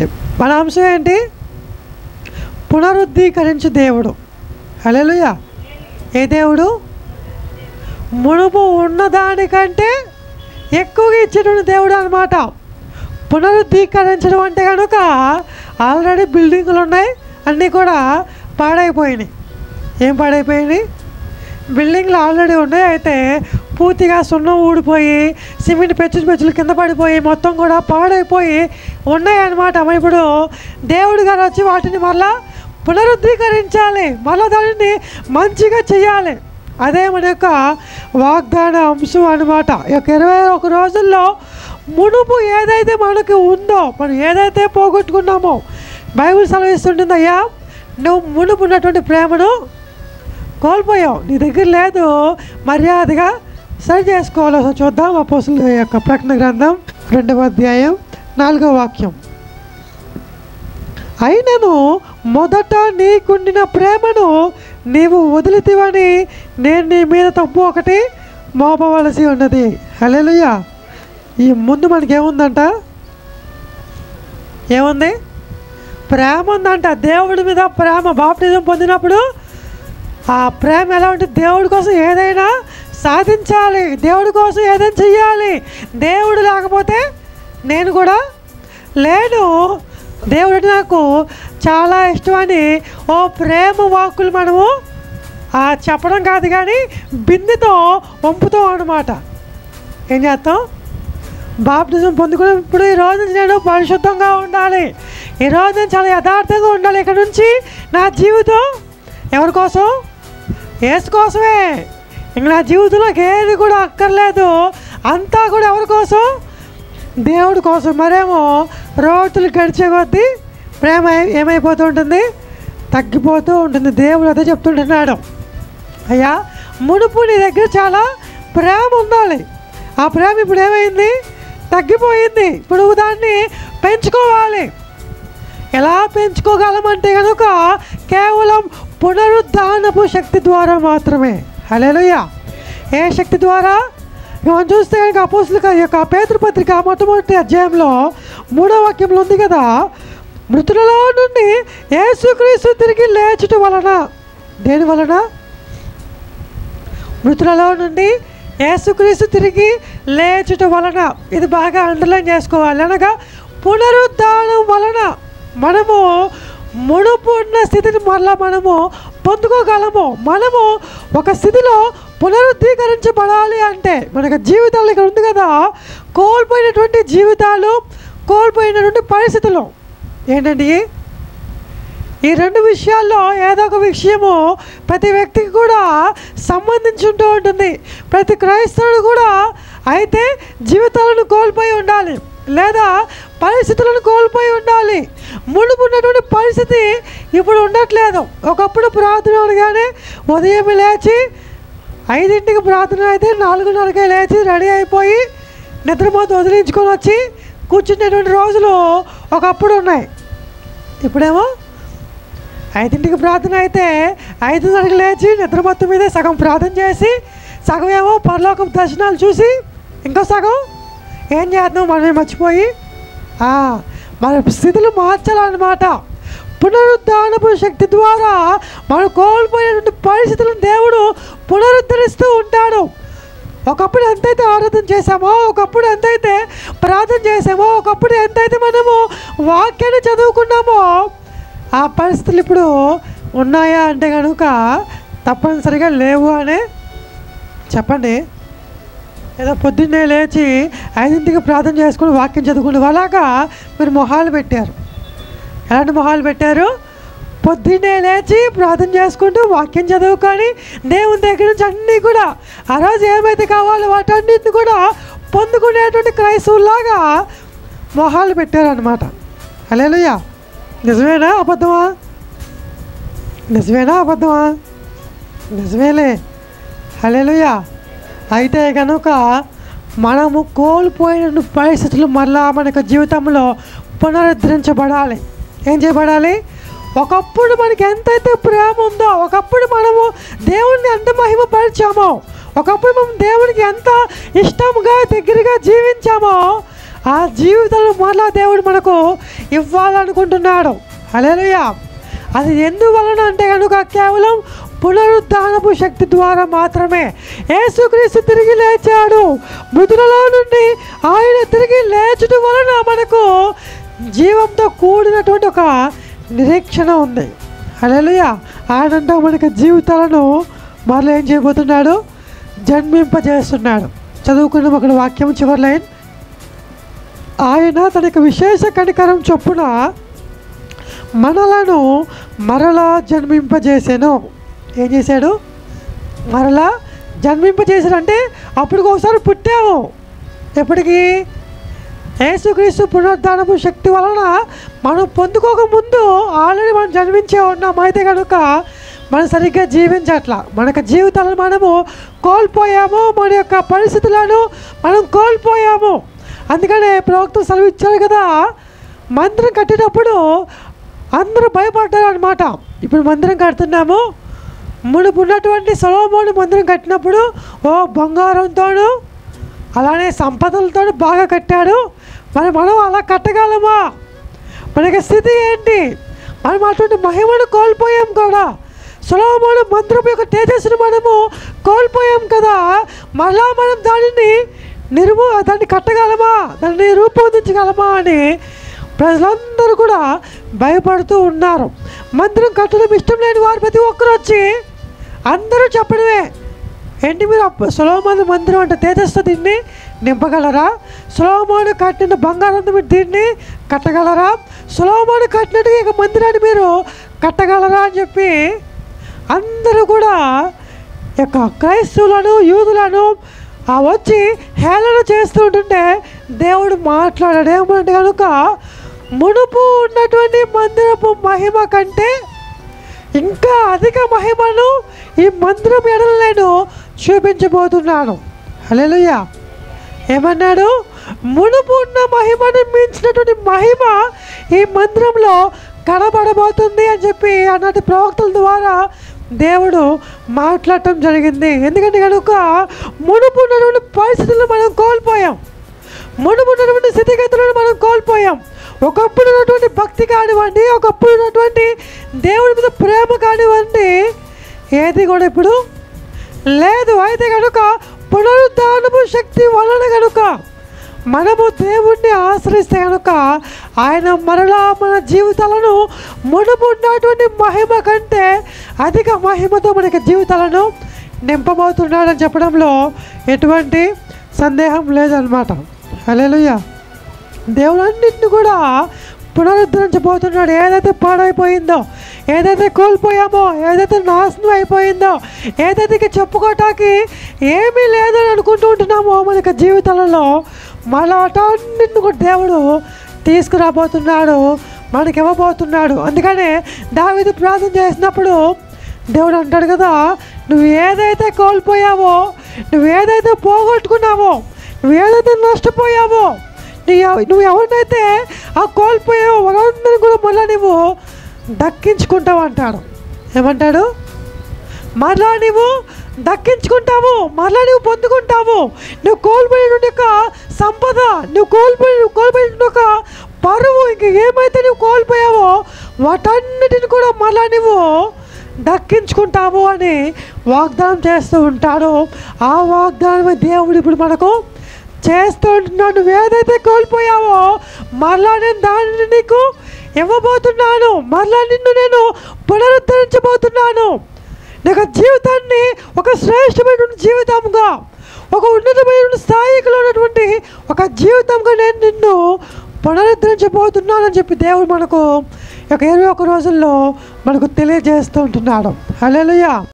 చూడండి మన అంశం ఏంటి పునరుద్ధీకరించు దేవుడు హల్లెలూయా ఏ దేవుడు మునుపు ఉన్నదానికంటే ఎక్కువగా ఇచ్చేటువంటి దేవుడు అనమాట పునరుద్ధీకరించడం అంటే కనుక ఆల్రెడీ బిల్డింగులు ఉన్నాయి అన్నీ కూడా పాడైపోయినాయి ఏం పాడైపోయినాయి బిల్డింగ్లు ఆల్రెడీ ఉన్నాయి అయితే పూర్తిగా సున్నం ఊడిపోయి సిమెంట్ పెచ్చులు పెచ్చులు కింద పడిపోయి మొత్తం కూడా పాడైపోయి ఉన్నాయన్నమాట మరి ఇప్పుడు దేవుడు గారు వచ్చి వాటిని మళ్ళా పునరుద్ధీకరించాలి మళ్ళా దానిని మంచిగా చేయాలి అదే మన యొక్క వాగ్దాన అంశం అనమాట ఈ యొక్క ఇరవై ఒక రోజుల్లో మునుపు ఏదైతే మనకి ఉందో మనం ఏదైతే పోగొట్టుకున్నామో బైబిల్ సెలవిస్తుంటుంది అయ్యా నువ్వు మునుపు ఉన్నటువంటి ప్రేమను కోల్పోయావు నీ దగ్గర లేదు మర్యాదగా సరి చేసుకోవాలి ఒకసారి చూద్దాం అపోసుల యొక్క ప్రకటన గ్రంథం రెండవ అధ్యాయం నాలుగవ వాక్యం అయినను మొదట నీకుండిన ప్రేమను నీవు వదిలితివని నేను నీ మీద తప్పు ఒకటి మోపవలసి ఉన్నది హల్లెలూయా ఈ ముందు మనకి ఏముందంట ఏముంది ప్రేమ ఉందంట దేవుడి మీద ప్రేమ బాప్టిజం పొందినప్పుడు ఆ ప్రేమ ఎలా ఉంటుంది దేవుడి కోసం ఏదైనా సాధించాలి దేవుడి కోసం ఏదైనా చెయ్యాలి దేవుడు లేకపోతే నేను కూడా లేను దేవుడు అంటే నాకు చాలా ఇష్టమని ఓ ప్రేమ వాక్కులు మనము ఆ చెప్పడం కాదు కానీ బిందెతో వంపుతాం అనమాట ఏం చేస్తాం బాప్టిజం పొందుకున్నప్పుడు ఈ రోజు నుంచి నేను పరిశుద్ధంగా ఉండాలి ఈ రోజు నేను చాలా యథార్థంగా ఉండాలి ఇక్కడ నుంచి నా జీవితం ఎవరి కోసం ఏసు కోసమే ఇంక నా జీవితంలోకి ఏది కూడా అక్కర్లేదు అంతా కూడా ఎవరి కోసం దేవుడి కోసం మరేమో రోజులు గడిచే కొద్దీ ప్రేమ ఏ- ఏమైపోతూ ఉంటుంది తగ్గిపోతూ ఉంటుంది దేవుడు అదే చెప్తుంటున్నాడు అయ్యా మునుపు నీ దగ్గర చాలా ప్రేమ ఉండాలి ఆ ప్రేమ ఇప్పుడు ఏమైంది తగ్గిపోయింది ఇప్పుడు నువ్వు దాన్ని పెంచుకోవాలి ఎలా పెంచుకోగలమంటే కనుక కేవలం పునరుద్ధానపు శక్తి ద్వారా మాత్రమే హలోయ ఏ శక్తి ద్వారా మనం చూస్తే కనుక అపోసుల యొక్క పేతృపత్రిక మొట్టమొదటి అధ్యాయంలో మూడో వాక్యంలో ఉంది కదా మృతులలో నుండి యేసుక్రీస్తు తిరిగి లేచుట వలన దేని వలన మృతులలో నుండి యేసుక్రీస్తు తిరిగి లేచుట వలన ఇది బాగా అండర్లైన్ చేసుకోవాలి అనగా పునరుద్ధానం వలన మనము మునుపు ఉన్న స్థితిని మళ్ళా మనము పొందుకోగలము మనము ఒక స్థితిలో పునరుద్ధీకరించబడాలి అంటే మనకు జీవితాలు ఇక్కడ ఉంది కదా కోల్పోయినటువంటి జీవితాలు కోల్పోయినటువంటి పరిస్థితులు ఏంటండి ఈ రెండు విషయాల్లో ఏదో ఒక విషయము ప్రతి వ్యక్తికి కూడా సంబంధించి ఉంటూ ఉంటుంది ప్రతి క్రైస్తవుడు కూడా అయితే జీవితాలను కోల్పోయి ఉండాలి లేదా పరిస్థితులను కోల్పోయి ఉండాలి మునుపు ఉన్నటువంటి పరిస్థితి ఇప్పుడు ఉండట్లేదు ఒకప్పుడు ప్రార్థన అనగానే ఉదయం లేచి ఐదింటికి ప్రార్థన అయితే నాలుగున్నరకే లేచి రెడీ అయిపోయి నిద్రపోతూ వదిలించుకొని వచ్చి కూర్చునేటువంటి రోజులు ఒకప్పుడు ఉన్నాయి ఇప్పుడేమో ఐదింటికి ప్రార్థన అయితే ఐదున్నరకు లేచి నిద్ర మొత్తం మీద సగం ప్రార్థన చేసి సగం ఏమో పరలోకం దర్శనాలు చూసి ఇంకో సగం ఏం చేద్దాం మనమే మర్చిపోయి ఆ, మన స్థితులు మార్చాలన్నమాట పునరుద్ధానపు శక్తి ద్వారా మనం కోల్పోయినటువంటి పరిస్థితులను దేవుడు పునరుద్ధరిస్తూ ఉంటాడు ఒకప్పుడు ఎంతైతే ఆరాధన చేసామో ఒకప్పుడు ఎంతైతే ప్రార్థన చేసామో ఒకప్పుడు ఎంతైతే మనము వాక్యాన్ని చదువుకున్నామో ఆ పరిస్థితులు ఇప్పుడు ఉన్నాయా అంటే కనుక తప్పనిసరిగా లేవు అనే చెప్పండి ఏదో పొద్దున్నే లేచి ఐదింటికి ప్రార్థన చేసుకుని వాక్యం చదువుకునే అలాగా మీరు మొహాలు పెట్టారు ఎలాంటి మొహాలు పెట్టారు పొద్దున్నే లేచి ప్రార్థన చేసుకుంటూ వాక్యం చదువుకొని దేవుని దగ్గర నుంచి అన్నీ కూడా ఆ రోజు ఏమైతే కావాలో వాటన్నిటిని కూడా పొందుకునేటువంటి క్రైస్తవులాగా మొహాలు పెట్టారనమాట అలేలుయ్యా నిజమేనా అబద్ధమా నిజమేనా అబద్ధమా నిజమేలే హలేలుయా అయితే కనుక మనము కోల్పోయిన పరిస్థితులు మళ్ళా మనకు జీవితంలో పునరుద్ధరించబడాలి ఏం చేయబడాలి ఒకప్పుడు మనకి ఎంతైతే ప్రేమ ఉందో ఒకప్పుడు మనము దేవుణ్ణి ఎంత మహిమపరిచామో ఒకప్పుడు మనం దేవునికి ఎంత ఇష్టంగా దగ్గరగా జీవించామో ఆ జీవితాలను మరలా దేవుడు మనకు ఇవ్వాలనుకుంటున్నాడు హల్లెలూయా అది ఎందువలన అంటే కనుక కేవలం పునరుద్ధానపు శక్తి ద్వారా మాత్రమే యేసుక్రీస్తు తిరిగి లేచాడు మృతులలో నుండి ఆయన తిరిగి లేచడం వలన మనకు జీవంతో కూడినటువంటి ఒక నిరీక్షణ ఉంది హల్లెలూయా ఆయనంతా మనకి జీవితాలను మరలా ఏం చేయబోతున్నాడు జన్మింపజేస్తున్నాడు చదువుకున్న ఒక వాక్యం చివరి లైన్ ఆయన తనకి విశేష కనికరం చొప్పున మనలను మరలా జన్మింపజేసాను ఏం చేశాడు మరలా జన్మింపజేశాడు అంటే అప్పుడు ఒకసారి పుట్టాము ఎప్పటికీ యేసుక్రీస్తు పునరుద్ధానపు శక్తి వలన మనం పొందుకోక ముందు ఆల్రెడీ మనం జన్మించే ఉన్నాం అయితే కనుక మనం సరిగ్గా జీవించట్ల మనకు జీవితాలను మనము కోల్పోయాము మన యొక్క పరిస్థితులను మనం కోల్పోయాము అందుకనే ప్రవక్త సెలవు ఇచ్చారు కదా మందిరం కట్టేటప్పుడు అందరూ భయపడ్డారు అనమాట ఇప్పుడు మందిరం కడుతున్నాము మునుపు ఉన్నటువంటి సొలోమోను మందిరం కట్టినప్పుడు ఓ బంగారంతోనూ అలానే సంపదలతో బాగా కట్టాడు మరి మనం అలా కట్టగలమా మనకి స్థితి ఏంటి మనం అటువంటి మహిమను కోల్పోయాం కూడా సులభమైన మంత్రం యొక్క తేజస్సును మనము కోల్పోయాం కదా మళ్ళా మనం దానిని నిర్మూ దాన్ని కట్టగలమా దాన్ని రూపొందించగలమా అని ప్రజలందరూ కూడా భయపడుతూ ఉన్నారు మందిరం కట్టడం ఇష్టం లేని వారు ప్రతి ఒక్కరు వచ్చి అందరూ చెప్పడమే ఏంటి మీరు సులభమైన మందిరం అంటే తేజస్తో దీన్ని నింపగలరా సులభమాను కట్టిన బంగారంతో మీరు దీన్ని కట్టగలరా సులభమాను కట్టినట్టుగా ఇక మందిరాన్ని మీరు కట్టగలరా అని చెప్పి అందరూ కూడా ఈ యొక్క క్రైస్తవులను యూదులను ఆ వచ్చి హేళన చేస్తూ ఉంటుంటే దేవుడు మాట్లాడాడు ఏమంటే కనుక మునుపు ఉన్నటువంటి మందిరపు మహిమ కంటే ఇంకా అధిక మహిమను ఈ మందిరం ఎడల నేను చూపించబోతున్నాను హల్లెలూయా ఏమన్నాడు మునుపు ఉన్న మహిమను మించినటువంటి మహిమ ఈ మందిరంలో కనబడబోతుంది అని చెప్పి అన్నటి ప్రవక్తల ద్వారా దేవుడు మాట్లాడటం జరిగింది ఎందుకంటే కనుక మునుపు ఉన్నటువంటి పరిస్థితులను మనం కోల్పోయాం మునుపు ఉన్నటువంటి స్థితిగతులను మనం కోల్పోయాం ఒకప్పుడు ఉన్నటువంటి భక్తి కానివ్వండి ఒకప్పుడు ఉన్నటువంటి దేవుడి మీద ప్రేమ కానివ్వండి ఏది కూడా ఇప్పుడు లేదు అయితే కనుక పునరుద్ధానము శక్తి వలన కనుక మనము దేవుణ్ణి ఆశ్రయిస్తే కనుక ఆయన మరలా మన జీవితాలను మునుపు ఉన్నటువంటి మహిమ కంటే అధిక మహిమతో మనకి జీవితాలను నింపబోతున్నాడని చెప్పడంలో ఎటువంటి సందేహం లేదనమాట హల్లెలూయా దేవుడు అన్నింటిని కూడా పునరుద్ధరించబోతున్నాడు ఏదైతే పాడైపోయిందో ఏదైతే కోల్పోయామో ఏదైతే నాశనం అయిపోయిందో ఏదైతే ఇక చెప్పుకోవటానికి ఏమీ లేదని అనుకుంటూ ఉంటున్నామో మన యొక్క జీవితాలలో మళ్ళా వాటన్నింటిని కూడా దేవుడు తీసుకురాబోతున్నాడు మనకి ఇవ్వబోతున్నాడు అందుకనే దావిది ప్రార్థన చేసినప్పుడు దేవుడు అంటాడు కదా నువ్వు ఏదైతే కోల్పోయావో నువ్వు ఏదైతే పోగొట్టుకున్నావో నువ్వు ఏదైతే నష్టపోయావో నీ ఎవ- నువ్వు ఎవరినైతే ఆ కోల్పోయావో వాళ్ళందరినీ కూడా మళ్ళీ నువ్వు దక్కించుకుంటావు అంటాడు ఏమంటాడు మరలా నువ్వు దక్కించుకుంటావు మరలా నువ్వు పొందుకుంటావు నువ్వు కోల్పోయిన యొక్క సంపద నువ్వు కోల్పోయి నువ్వు కోల్పోయిన ఒక పరువు ఇంక ఏమైతే నువ్వు కోల్పోయావో వాటన్నిటిని కూడా మరలా నువ్వు దక్కించుకుంటావు అని వాగ్దానం చేస్తూ ఉంటాడు ఆ వాగ్దానమే దేవుడు ఇప్పుడు మనకు చేస్తూ ఉంటున్నాడు నువ్వు ఏదైతే కోల్పోయావో మరలా నేను దానిని నీకు ఇవ్వబోతున్నాను మరలా నిన్ను నేను పునరుద్ధరించబోతున్నాను నీకు జీవితాన్ని ఒక శ్రేష్టమైన జీవితంగా ఒక ఉన్నతమైన స్థాయిలో ఉన్నటువంటి ఒక జీవితంగా నేను నిన్ను పునరుద్ధరించబోతున్నానని చెప్పి దేవుడు మనకు ఒక ఇరవై ఒక రోజుల్లో మనకు తెలియజేస్తూ ఉంటున్నాడు హల్లెలూయా